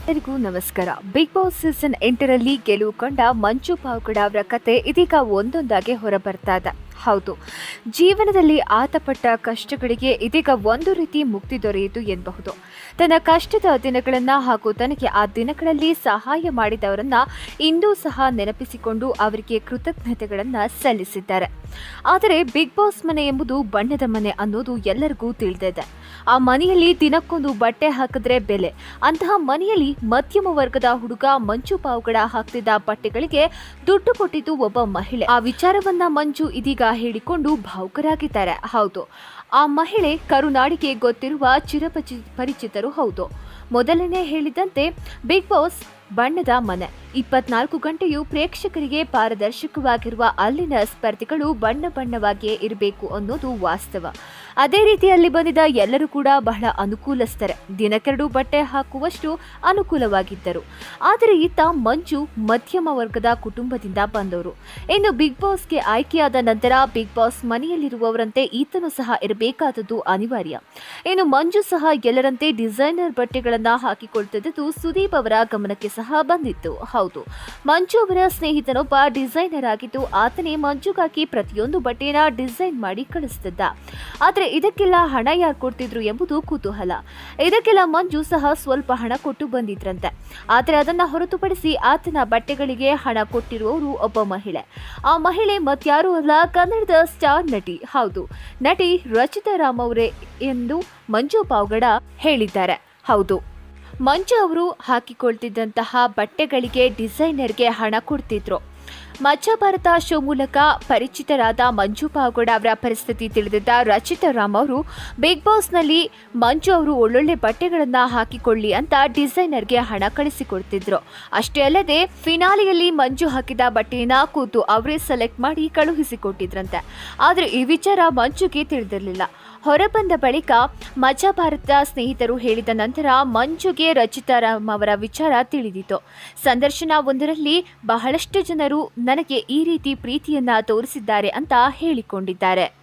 ಎಲ್ಲರಿಗೂ ನಮಸ್ಕಾರ big boss season ಎಂಟರಲ್ಲಿ ಗೆಲುವು ಕಂಡ ಮಂಜು ಪಾವಗಡ ಅವರ ಕತೆ ಇದೀಗ ಒಂದೊಂದಾಗಿ ಹೊರಬರ್ತಾ ಇದೆ ಹೌದು ಜೀವನದಲ್ಲಿ ಆತಪಟ್ಟ ಕಷ್ಟಗಳಿಗೆ ಇದೀಗ ಒಂದು ರೀತಿ ಮುಕ್ತಿ ದೊರೆಯಿತು ಎನ್ನಬಹುದು ತನ್ನ ಕಷ್ಟದ ದಿನಗಳನ್ನು ಹಾಗೂ ತನಗೆ ಆ ದಿನಗಳಲ್ಲಿ ಸಹಾಯ ಮಾಡಿದವರನ್ನ ಇಂದೂ ಸಹ ನೆನಪಿಸಿಕೊಂಡು ಅವರಿಗೆ ಕೃತಜ್ಞತೆಗಳನ್ನು ಸಲ್ಲಿಸಿದ್ದಾರೆ ಆದರೆ ಬಿಗ್ ಬಾಸ್ ಮನೆ ಎಂಬುದು ಬಣ್ಣದ ಮನೆ ಅನ್ನೋದು ಎಲ್ಲರಿಗೂ ತಿಳಿದಿದೆ ಆ ಮನೆಯಲ್ಲಿ ದಿನಕ್ಕೊಂದು ಬಟ್ಟೆ ಹಾಕಿದ್ರೆ ಬೆಲೆ ಅಂತಹ ಮನೆಯಲ್ಲಿ ಮಧ್ಯಮ ವರ್ಗದ ಹುಡುಗ ಮಂಜು ಪಾವಗಡ ಹಾಕ್ತಿದ್ದ ಬಟ್ಟೆಗಳಿಗೆ ದುಡ್ಡು ಕೊಟ್ಟಿದ್ದು ಒಬ್ಬ ಮಹಿಳೆ ಆ ವಿಚಾರವನ್ನ ಮಂಜು ಇದೀಗ ಹೇಳಿಕೊಂಡು ಭಾವುಕರಾಗಿದ್ದಾರೆ ಹೌದು ಆ ಮಹಿಳೆ ಕರುನಾಡಿಗೆ ಗೊತ್ತಿರುವ ಚಿರಪಚಿ ಪರಿಚಿತರು ಹೌದು ಮೊದಲನೇ ಹೇಳಿದಂತೆ ಬಿಗ್ ಬಾಸ್ ಬಣ್ಣದ ಮನೆ ಇಪ್ಪತ್ನಾಲ್ಕು ಗಂಟೆಯೂ ಪ್ರೇಕ್ಷಕರಿಗೆ ಪಾರದರ್ಶಕವಾಗಿರುವ ಅಲ್ಲಿನ ಸ್ಪರ್ಧಿಗಳು ಬಣ್ಣ ಬಣ್ಣವಾಗಿಯೇ ಇರಬೇಕು ಅನ್ನೋದು ವಾಸ್ತವ ಅದೇ ರೀತಿಯಲ್ಲಿ ಬಂದಿದ್ದ ಎಲ್ಲರೂ ಕೂಡ ಬಹಳ ಅನುಕೂಲಸ್ಥರೆ ದಿನಕ್ಕೆರಡು ಬಟ್ಟೆ ಹಾಕುವಷ್ಟು ಅನುಕೂಲವಾಗಿದ್ದರು ಆದರೆ ಈತ ಮಂಜು ಮಧ್ಯಮ ವರ್ಗದ ಕುಟುಂಬದಿಂದ ಬಂದವರು ಇನ್ನು ಬಿಗ್ ಬಾಸ್ಗೆ ಆಯ್ಕೆಯಾದ ನಂತರ ಬಿಗ್ ಬಾಸ್ ಮನೆಯಲ್ಲಿರುವವರಂತೆ ಈತನು ಸಹ ಇರಬೇಕಾದದ್ದು ಅನಿವಾರ್ಯ ಇನ್ನು ಮಂಜು ಸಹ ಎಲ್ಲರಂತೆ ಡಿಸೈನರ್ ಬಟ್ಟೆಗಳನ್ನ ಹಾಕಿಕೊಳ್ತಿದ್ದು ಸುದೀಪ್ ಅವರ ಗಮನಕ್ಕೆ ಸಹ ಬಂದಿತ್ತು ಹೌದು ಮಂಜು ಅವರ ಸ್ನೇಹಿತನೊಬ್ಬ ಡಿಸೈನರ್ ಆಗಿದ್ದು ಆತನೇ ಮಂಜುಗಾಗಿ ಪ್ರತಿಯೊಂದು ಬಟ್ಟೆನ ಡಿಸೈನ್ ಮಾಡಿ ಕಳಿಸ್ತಿದ್ದ ಆದ್ರೆ ಇದಕ್ಕೆಲ್ಲ ಹಣ ಯಾರು ಕೊಡ್ತಿದ್ರು ಎಂಬುದು ಕುತೂಹಲ ಇದಕ್ಕೆಲ್ಲ ಮಂಜು ಸಹ ಸ್ವಲ್ಪ ಹಣ ಕೊಟ್ಟು ಬಂದಿದ್ರಂತೆ ಆದ್ರೆ ಅದನ್ನ ಹೊರತುಪಡಿಸಿ ಆತನ ಬಟ್ಟೆಗಳಿಗೆ ಹಣ ಕೊಟ್ಟಿರುವವರು ಒಬ್ಬ ಮಹಿಳೆ ಆ ಮಹಿಳೆ ಮತ್ಯಾರೂ ಅಲ್ಲ ಕನ್ನಡದ ಸ್ಟಾರ್ ನಟಿ ಹೌದು ನಟಿ ರಚಿತಾ ರಾಮ್ ಅವರೇ ಎಂದು ಮಂಜು ಪಾವಗಡ ಹೇಳಿದ್ದಾರೆ ಹೌದು ಮಂಜು ಅವರು ಹಾಕಿಕೊಳ್ತಿದ್ದಂತಹ ಬಟ್ಟೆಗಳಿಗೆ ಡಿಸೈನರ್ಗೆ ಹಣ ಕೊಡ್ತಿದ್ರು ಮಚ್ಚ ಭಾರತ ಶೋ ಮೂಲಕ ಪರಿಚಿತರಾದ ಮಂಜು ಪಾವಗಡ ಅವರ ಪರಿಸ್ಥಿತಿ ತಿಳಿದಿದ್ದ ರಚಿತಾ ರಾಮ್ ಅವರು ಬಿಗ್ ಬಾಸ್ನಲ್ಲಿ ಮಂಜು ಅವರು ಒಳ್ಳೊಳ್ಳೆ ಬಟ್ಟೆಗಳನ್ನು ಹಾಕಿಕೊಳ್ಳಿ ಅಂತ ಡಿಸೈನರ್ಗೆ ಹಣ ಕಳಿಸಿಕೊಡ್ತಿದ್ರು ಅಷ್ಟೇ ಅಲ್ಲದೆ ಫಿನಾಲಿಯಲ್ಲಿ ಮಂಜು ಹಾಕಿದ ಬಟ್ಟೆಯನ್ನ ಕೂತು ಅವರೇ ಸೆಲೆಕ್ಟ್ ಮಾಡಿ ಕಳುಹಿಸಿಕೊಟ್ಟಿದ್ರಂತೆ ಆದರೆ ಈ ವಿಚಾರ ಮಂಜುಗೆ ತಿಳಿದಿರಲಿಲ್ಲ ಹೊರಬಂದ ಬಳಿಕ ಮಜಾ ಭಾರತ ಸ್ನೇಹಿತರು ಹೇಳಿದ ನಂತರ ಮಂಜುಗೆ ರಚಿತಾ ರಾಮ್ ಅವರ ವಿಚಾರ ತಿಳಿದಿತು ಸಂದರ್ಶನ ಒಂದರಲ್ಲಿ ಬಹಳಷ್ಟು ಜನರು ನನಗೆ ಈ ರೀತಿ ಪ್ರೀತಿಯನ್ನ ತೋರಿಸಿದ್ದಾರೆ ಅಂತ ಹೇಳಿಕೊಂಡಿದ್ದಾರೆ